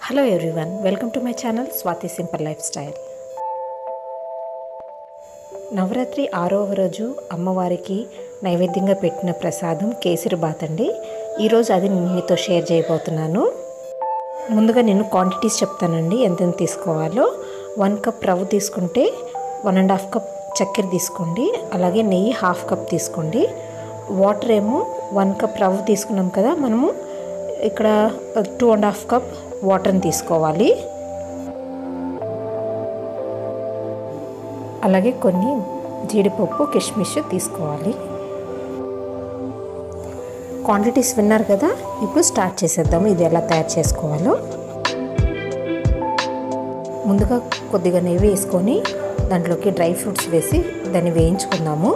hello everyone welcome to my channel Swathi simple lifestyle Navaratri ఆరవ రోజు అమ్మవారికి నైవేద్యంగా పెట్టిన ప్రసాదం కేసరి బాత్ అండి ఈరోజు అది నేను మీతో షేర్ చేయబోతున్నాను ముందుగా నేను క్వాంటిటీస్ చెప్తానండి ఎంతెంత తీసుకోవాలో వన్ కప్ రవ్వ తీసుకుంటే వన్ అండ్ హాఫ్ కప్ చక్కెర తీసుకోండి అలాగే నెయ్యి హాఫ్ కప్ తీసుకోండి వాటర్ ఏమో వన్ కప్ రవ్వ తీసుకున్నాం కదా మనము ఇక్కడ టూ అండ్ హాఫ్ కప్ వాటర్ని తీసుకోవాలి అలాగే కొన్ని జీడిపప్పు కిష్మిష్ తీసుకోవాలి క్వాంటిటీస్ విన్నారు కదా ఇప్పుడు స్టార్ట్ చేసేద్దాము ఇది ఎలా తయారు చేసుకోవాలో ముందుగా కొద్దిగా నెయ్యి వేసుకొని దాంట్లోకి డ్రై ఫ్రూట్స్ వేసి దాన్ని వేయించుకుందాము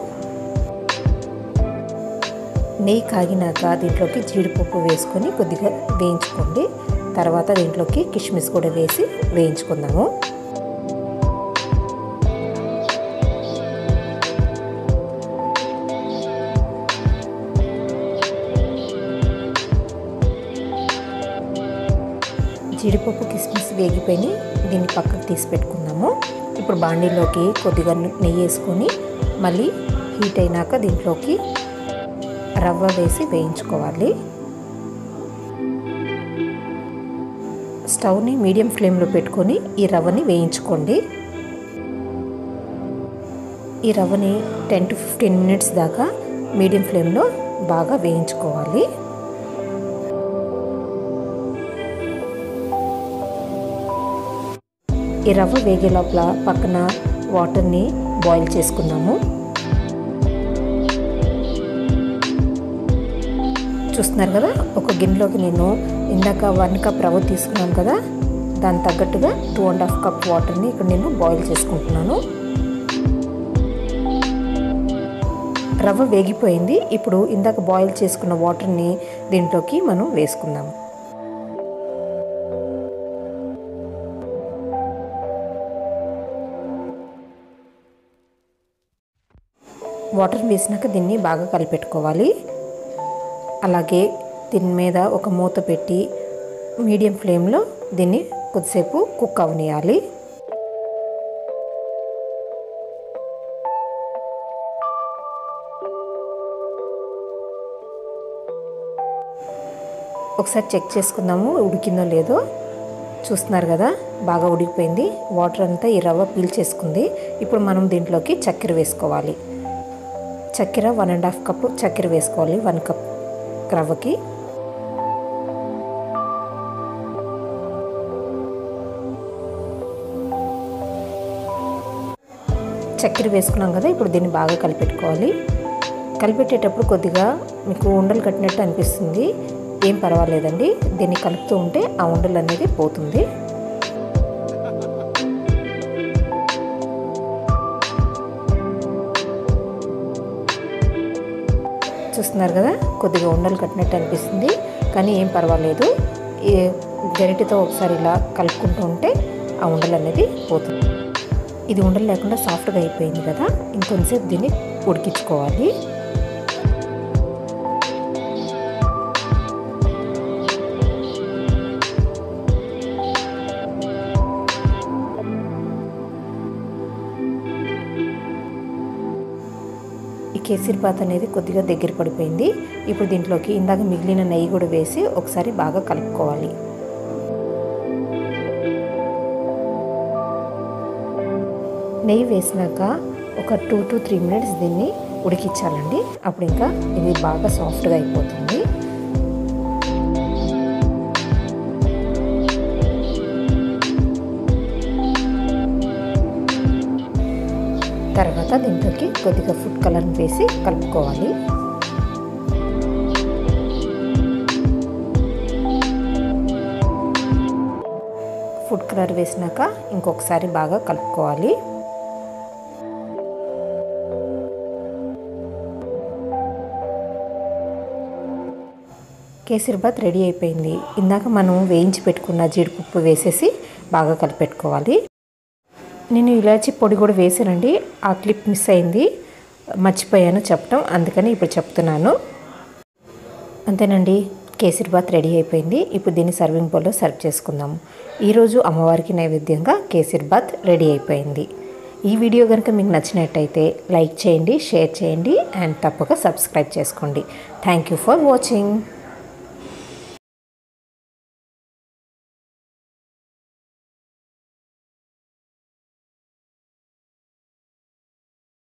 నెయ్యి కాగినాక దీంట్లోకి జీడిపప్పు వేసుకొని కొద్దిగా వేయించుకోండి తర్వాత దీంట్లోకి కిష్మిస్ కూడా వేసి వేయించుకుందాము జీడిపప్పు కిస్మిస్ వేగిపోయి దీన్ని పక్కకు తీసి పెట్టుకుందాము ఇప్పుడు బాండీలోకి కొద్దిగా నెయ్యి వేసుకొని మళ్ళీ హీట్ అయినాక దీంట్లోకి రవ్వ వేసి వేయించుకోవాలి స్టవ్ని మీడియం ఫ్లేమ్లో పెట్టుకొని ఈ రవ్వని వేయించుకోండి ఈ రవ్వని టెన్ టు ఫిఫ్టీన్ మినిట్స్ దాకా మీడియం ఫ్లేమ్లో బాగా వేయించుకోవాలి ఈ రవ్వ వేగే లోపల పక్కన వాటర్ని బాయిల్ చేసుకుందాము చూస్తున్నారు కదా ఒక గిన్నెలోకి నేను ఇందాక వన్ కప్ రవ్వ తీసుకున్నాను కదా దాని తగ్గట్టుగా టూ అండ్ హాఫ్ కప్ వాటర్ని ఇక్కడ నేను బాయిల్ చేసుకుంటున్నాను రవ్వ వేగిపోయింది ఇప్పుడు ఇందాక బాయిల్ చేసుకున్న వాటర్ని దీంట్లోకి మనం వేసుకుందాము వాటర్ వేసినాక దీన్ని బాగా కలిపెట్టుకోవాలి అలాగే దీని మీద ఒక మూత పెట్టి మీడియం ఫ్లేమ్లో దీన్ని కొద్దిసేపు కుక్ అవనియాలి ఒకసారి చెక్ చేసుకుందాము ఉడికిందో లేదో చూస్తున్నారు కదా బాగా ఉడికిపోయింది వాటర్ అంతా ఈ రవ్వ పీల్చేసుకుంది ఇప్పుడు మనం దీంట్లోకి చక్కెర వేసుకోవాలి చక్కెర వన్ అండ్ హాఫ్ కప్ చక్కెర వేసుకోవాలి వన్ కప్ రవ్వకి చక్కెర వేసుకున్నాం కదా ఇప్పుడు దీన్ని బాగా కలిపెట్టుకోవాలి కలిపెట్టేటప్పుడు కొద్దిగా మీకు ఉండలు కట్టినట్టు అనిపిస్తుంది ఏం పర్వాలేదండి దీన్ని కలుపుతూ ఉంటే ఆ ఉండలు అనేది పోతుంది చూస్తున్నారు కదా కొద్దిగా ఉండలు కట్టినట్టు అనిపిస్తుంది కానీ ఏం పర్వాలేదు ఈ గరిటెతో ఒకసారి ఇలా కలుపుకుంటూ ఉంటే ఆ ఉండలు అనేది పోతుంది ఇది ఉండలు లేకుండా సాఫ్ట్గా అయిపోయింది కదా ఇంకొంచెంసేపు దీన్ని ఉడికించుకోవాలి ఈ కేసరిబాత్ అనేది కొద్దిగా దగ్గర పడిపోయింది ఇప్పుడు దీంట్లోకి ఇందాక మిగిలిన నెయ్యి కూడా వేసి ఒకసారి బాగా కలుపుకోవాలి నెయ్యి వేసినాక ఒక టూ టు త్రీ మినిట్స్ దీన్ని ఉడికించాలండి అప్పుడు ఇంకా ఇది బాగా సాఫ్ట్గా అయిపోతుంది తర్వాత దీంట్లోకి కొద్దిగా ఫుడ్ కలర్ వేసి కలుపుకోవాలి ఫుడ్ కలర్ వేసినాక ఇంకొకసారి బాగా కలుపుకోవాలి కేసరిబాత్ రెడీ అయిపోయింది ఇందాక మనం వేయించి పెట్టుకున్న జీడిపప్పు వేసేసి బాగా కలిపెట్టుకోవాలి నేను ఇలాచి పొడి కూడా వేసానండి ఆ క్లిప్ మిస్ అయింది మర్చిపోయాను చెప్పడం అందుకని ఇప్పుడు చెప్తున్నాను అంతేనండి కేసరి బాత్ రెడీ అయిపోయింది ఇప్పుడు దీన్ని సర్వింగ్ బౌల్లో సర్వ్ చేసుకుందాము ఈరోజు అమ్మవారికి నైవేద్యంగా కేసరి బాత్ రెడీ అయిపోయింది ఈ వీడియో కనుక మీకు నచ్చినట్టయితే లైక్ చేయండి షేర్ చేయండి అండ్ తప్పక సబ్స్క్రైబ్ చేసుకోండి థ్యాంక్ యూ ఫర్ వాచింగ్